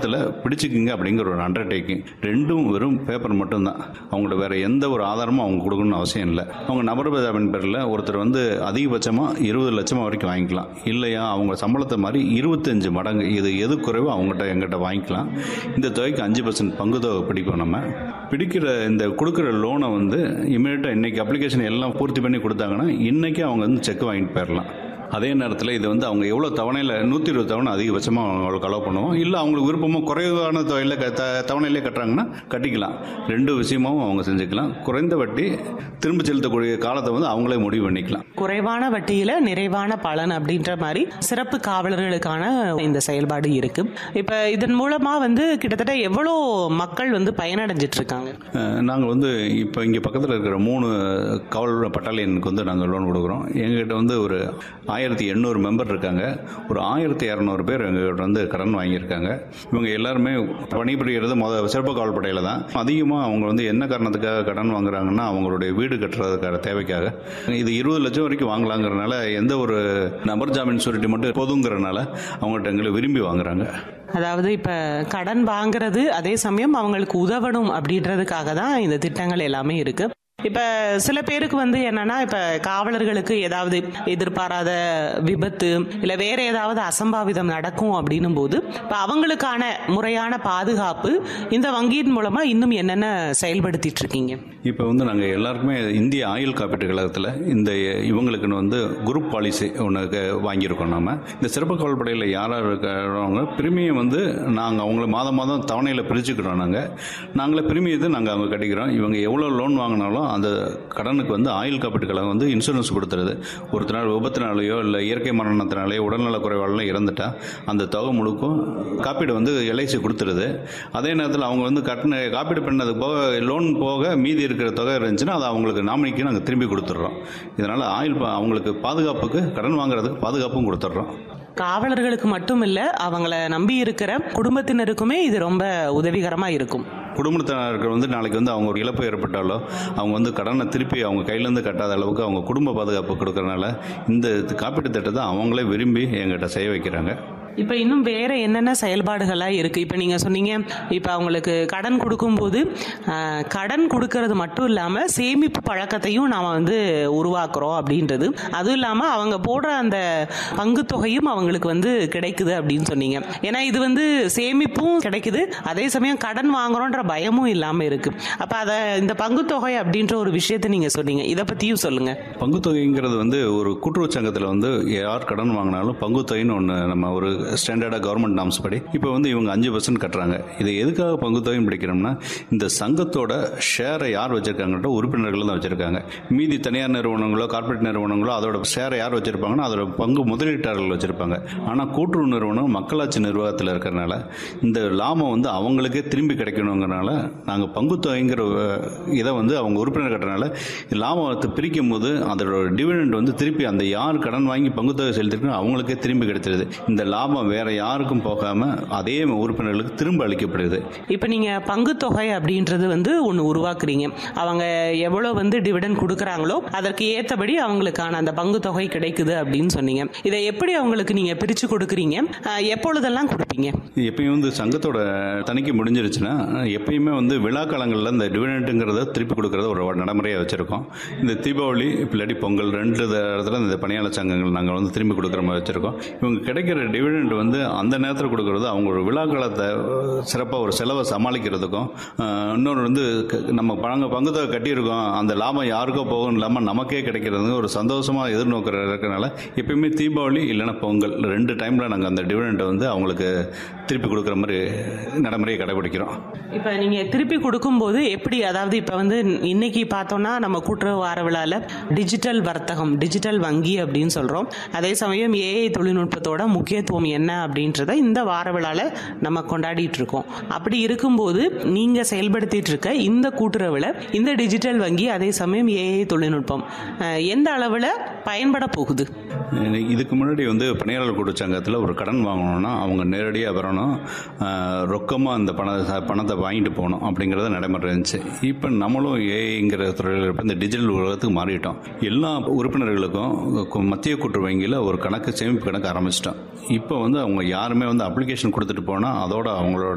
நேரத்தில் பிடிச்சிக்குங்க அப்படிங்கிற ஒரு அண்டர்டேக்கிங் ரெண்டும் வெறும் பேப்பர் மட்டும்தான் அவங்களோட வேற எந்த ஒரு ஆதாரமும் அவங்க கொடுக்கணும்னு அவசியம் இல்லை அவங்க நபர் ஜாமீன் பேரில் ஒருத்தர் வந்து அதிகபட்சமாக இருபது லட்சம் வரைக்கும் வாங்கிக்கலாம் இல்லையா அவங்க சம்பளத்தை மாதிரி இருபத்தஞ்சு மடங்கு இது எது குறைவோ அவங்ககிட்ட எங்கிட்ட வாங்கிக்கலாம் இந்த தொகைக்கு அஞ்சு பர்சன்ட் பங்கு தொகை பிடிக்கும் நம்ம பிடிக்கிற இந்த கொடுக்குற லோனை வந்து இமீடியட்டாக இன்னைக்கு அப்ளிகேஷன் எல்லாம் பூர்த்தி பண்ணி கொடுத்தாங்கன்னா இன்னைக்கு அவங்க வந்து செக் வாங்கிட்டு போயிடலாம் அதே நேரத்தில் இது வந்து அவங்க எவ்வளோ தவணையில் நூற்றி இருபது தவணை அதிகபட்சமாக அவங்களுக்கு அலோவ் பண்ணுவோம் இல்லை அவங்களுக்கு விருப்பமாக குறைவான தொகையில் க த தவணையிலே கட்டுறாங்கன்னா கட்டிக்கலாம் ரெண்டு விஷயமாவும் அவங்க செஞ்சுக்கலாம் குறைந்த வட்டி திரும்ப செலுத்தக்கூடிய காலத்தை வந்து அவங்களே முடிவு பண்ணிக்கலாம் குறைவான வட்டியில நிறைவான பலன் அப்படின்ற மாதிரி சிறப்பு காவலர்களுக்கான இந்த செயல்பாடு இருக்கு இப்ப இதன் மூலமா வந்து கிட்டத்தட்ட எவ்வளோ மக்கள் வந்து பயனடைஞ்சிட்டு இருக்காங்க நாங்கள் வந்து இப்போ இங்கே பக்கத்தில் இருக்கிற மூணு காவல் பட்டாலியனுக்கு வந்து நாங்கள் லோன் கொடுக்குறோம் எங்ககிட்ட வந்து ஒரு ஆயிரத்தி எண்ணூறு மெம்பர் இருக்காங்க ஒரு ஆயிரத்தி இரநூறு பேர் எங்ககிட்ட வந்து கடன் வாங்கியிருக்காங்க இவங்க எல்லாருமே பணிபுரிகிறது மொத சிறப்பு காவல் படையில் தான் அதிகமாக அவங்க வந்து என்ன காரணத்துக்காக கடன் வாங்குறாங்கன்னா அவங்களுடைய வீடு கட்டுறதுக்கான தேவைக்காக இது இருபது லட்சம் வரைக்கும் வாங்கலாங்கிறனால எந்த ஒரு நபர் ஜாமீன் சூரிட்டி மட்டும் போதுங்கிறனால அவங்கள்ட்ட எங்களை விரும்பி வாங்குறாங்க அதாவது இப்ப கடன் வாங்குறது அதே சமயம் அவங்களுக்கு உதவணும் அப்படின்றதுக்காக தான் இந்த திட்டங்கள் எல்லாமே இருக்கு இப்ப சில பேருக்கு வந்து என்னன்னா இப்ப காவலர்களுக்கு ஏதாவது எதிர்பாராத விபத்து இல்ல வேற ஏதாவது அசம்பாவிதம் நடக்கும் அப்படின்னும் போது இப்ப அவங்களுக்கான முறையான பாதுகாப்பு இந்த வங்கியின் மூலமா இன்னும் என்னென்ன செயல்படுத்திட்டு இருக்கீங்க இப்போ வந்து நாங்கள் எல்லாருக்குமே இந்திய ஆயுள் காப்பீட்டு கழகத்தில் இந்த இவங்களுக்குன்னு வந்து குரூப் பாலிசி ஒன்று வாங்கியிருக்கோம் நாம இந்த சிறப்பு காவல்படையில் யார் யார் இருக்கிறவங்க பிரிமியம் வந்து நாங்கள் அவங்கள மாதம் மாதம் தவணையில் பிரிச்சுக்கிறோம் நாங்கள் நாங்களே பிரிமியத்தை நாங்கள் அவங்க கட்டிக்கிறோம் இவங்க எவ்வளோ லோன் வாங்கினாலும் அந்த கடனுக்கு வந்து ஆயுள் காப்பீட்டு கழகம் வந்து இன்சூரன்ஸ் கொடுத்துருது ஒருத்தர் விபத்துனாலேயோ இல்லை இயற்கை மரணத்தினாலேயோ உடல்நல குறைவாலாம் இறந்துட்டா அந்த தொகை முழுக்கும் காப்பீடு வந்து எல்ஐசி கொடுத்துருது அதே நேரத்தில் அவங்க வந்து கட்டின காப்பீடு பண்ணது போக லோன் போக மீதி இருக்கிற தொகை இருந்துச்சுன்னா அதை அவங்களுக்கு நாமினிக்கு நாங்கள் திரும்பி கொடுத்துட்றோம் இதனால் ஆயுள் பா- அவங்களுக்கு பாதுகாப்புக்கு கடன் வாங்குறதுக்கு பாதுகாப்பும் கொடுத்துட்றோம் காவலர்களுக்கு மட்டும் இல்ல அவங்கள நம்பி இருக்கிற குடும்பத்தினருக்குமே இது ரொம்ப உதவிகரமா இருக்கும் குடும்பத்தினருக்கு வந்து நாளைக்கு வந்து அவங்க ஒரு இழப்பு ஏற்பட்டாலோ அவங்க வந்து கடனை திருப்பி அவங்க கையிலேருந்து கட்டாத அளவுக்கு அவங்க குடும்ப பாதுகாப்பு கொடுக்கறனால இந்த காப்பீட்டு திட்டத்தை அவங்களே விரும்பி எங்கிட்ட செய்ய வைக்கிறாங்க இப்ப இன்னும் வேற என்னென்ன செயல்பாடுகள்லாம் இருக்கு இப்ப நீங்க சொன்னீங்க இப்ப அவங்களுக்கு கடன் கொடுக்கும்போது ஆஹ், கடன் கொடுக்கறது மட்டும் இல்லாம சேமிப்பு பழக்கத்தையும் நாம வந்து உருவாக்குறோம் அப்படின்றது அதுவும் இல்லாம அவங்க போடுற அந்த பங்கு தொகையும் அவங்களுக்கு வந்து கிடைக்குது அப்படின்னு சொன்னீங்க ஏன்னா இது வந்து சேமிப்பும் கிடைக்குது அதே சமயம் கடன் வாங்குறோன்ற பயமும் இல்லாம இருக்கு அப்ப அத இந்த பங்கு தொகை அப்படின்ற ஒரு விஷயத்தை நீங்க சொன்னீங்க இத பத்தியும் சொல்லுங்க பங்குத்தொகைங்கிறது வந்து ஒரு கூட்டுறவு சங்கத்தில் வந்து யார் கடன் வாங்கினாலும் பங்குத்தொகைன்னு ஒன்று நம்ம ஒரு ஸ்டாண்டர்டாக கவர்மெண்ட் நாம்ஸ் படி இப்போ வந்து இவங்க அஞ்சு பர்சன்ட் கட்டுறாங்க இது எதுக்காக பங்குத்தொகைன்னு பிடிக்கிறோம்னா இந்த சங்கத்தோட ஷேரை யார் வச்சிருக்காங்கன்ற உறுப்பினர்கள் தான் வச்சிருக்காங்க மீதி தனியார் நிறுவனங்களோ கார்ப்பரேட் நிறுவனங்களோ அதோட ஷேரை யார் வச்சிருப்பாங்கன்னா அதோட பங்கு முதலீட்டாளர்கள் வச்சிருப்பாங்க ஆனால் கூட்டுறவு நிறுவனம் மக்களாட்சி நிர்வாகத்தில் இருக்கிறனால இந்த லாபம் வந்து அவங்களுக்கே திரும்பி கிடைக்கணுங்கிறனால நாங்கள் பங்குத்தொகைங்கிற அஹ், இதை வந்து அவங்க உறுப்பினர் கட்டுறனால லாபத்தை பிரிக்கும் போது அதோட டிவிடெண்ட் வந்து திருப்பி அந்த யார் கடன் வாங்கி பங்குத்தொகை செலுத்திருக்கோ அவங்களுக்கே திரும்பி கிடைச்சிருது இந்த லாபம் வேற யாருக்கும் போகாம அதே உறுப்பினர்களுக்கு திரும்ப அளிக்கப்படுது இப்போ நீங்க பங்கு தொகை அப்படின்றது வந்து ஒன்று உருவாக்குறீங்க அவங்க எவ்வளோ வந்து டிவிடன் கொடுக்குறாங்களோ அதற்கு ஏற்றபடி அவங்களுக்கான அந்த பங்கு தொகை கிடைக்குது அப்படின்னு சொன்னீங்க இதை எப்படி அவங்களுக்கு நீங்க பிரிச்சு கொடுக்குறீங்க அஹ், எப்பொழுதெல்லாம் கொடுப்பீங்க எப்பயும் வந்து சங்கத்தோட தணிக்கை முடிஞ்சிருச்சுன்னா எப்பயுமே வந்து விழா காலங்களில் இந்த டிவிடெண்ட்டுங்கிறத திருப்பி கொடுக்கறத ஒரு நடைமுறையாக வச்சுருக்கோம் இந்த தீபாவளி இல்லாட்டி பொங்கல் ரெண்டு இடத்துல இந்த பணியாளர் சங்கங்கள் நாங்கள் வந்து திரும்பி கொடுக்குற மாதிரி வச்சுருக்கோம் இவங்க கிடைக்கிற டிவிடெண்ட் வந்து அந்த நேரத்தில் கொடுக்கறது அவங்க ஒரு விழா காலத்தை சிறப்பாக ஒரு செலவை சமாளிக்கிறதுக்கும் அஹ், இன்னொரு வந்து க- நம்ம பங்கு பங்குத்தொகை கட்டியிருக்கோம் அந்த லாபம் யாருக்கோ போகும் இல்லாமல் நமக்கே கிடைக்கிறது ஒரு சந்தோஷமாக எதிர்நோக்கிற இருக்கனால எப்பயுமே தீபாவளி இல்லைன்னா பொங்கல் ரெண்டு டைமில் நாங்கள் அந்த டிவிடெண்ட்டை வந்து அவங்களுக்கு திருப்பி கொடுக்குற மாதிரி நடைமுறையை கடைபிடிக்கிறோம் இப்போ நீங்க திருப்பி கொடுக்கும்போது எப்படி அதாவது இப்போ வந்து இன்னைக்கு பார்த்தோம்னா நம்ம கூட்டுறவு வார விழால டிஜிட்டல் வர்த்தகம் டிஜிட்டல் வங்கி அப்படின்னு சொல்றோம் அதே சமயம் ஏஐ தொழில்நுட்பத்தோட முக்கியத்துவம் என்ன அப்படின்றத இந்த வார விழால நம்ம கொண்டாடிட்டு இருக்கோம் அப்படி இருக்கும்போது நீங்க செயல்படுத்திட்டு இருக்க இந்த கூட்டுறவுல இந்த டிஜிட்டல் வங்கி அதே சமயம் ஏஐ தொழில்நுட்பம் அஹ், எந்த அளவுல பயன்பட போகுது இதுக்கு முன்னாடி வந்து பணியாளர் கூட்டு சங்கத்தில் ஒரு கடன் வாங்கணும்னா அவங்க நேரடியாக வரணும் ரொக்கமாக அந்த பண பணத்தை வாங்கிட்டு போகணும் அப்படிங்கிறத நடைமுறை இருந்துச்சு இப்போ நம்மளும் ஏஐங்கிற துறையில் இருப்ப இந்த டிஜிட்டல் உலகத்துக்கு மாறிட்டோம் எல்லா உறுப்பினர்களுக்கும் கு- மத்திய கூட்டு வங்கியில் ஒரு கணக்கு சேமிப்பு கணக்கு ஆரம்பிச்சிட்டோம் இப்போ வந்து அவங்க யாருமே வந்து அப்ளிகேஷன் கொடுத்துட்டு போனால் அதோட அவங்களோட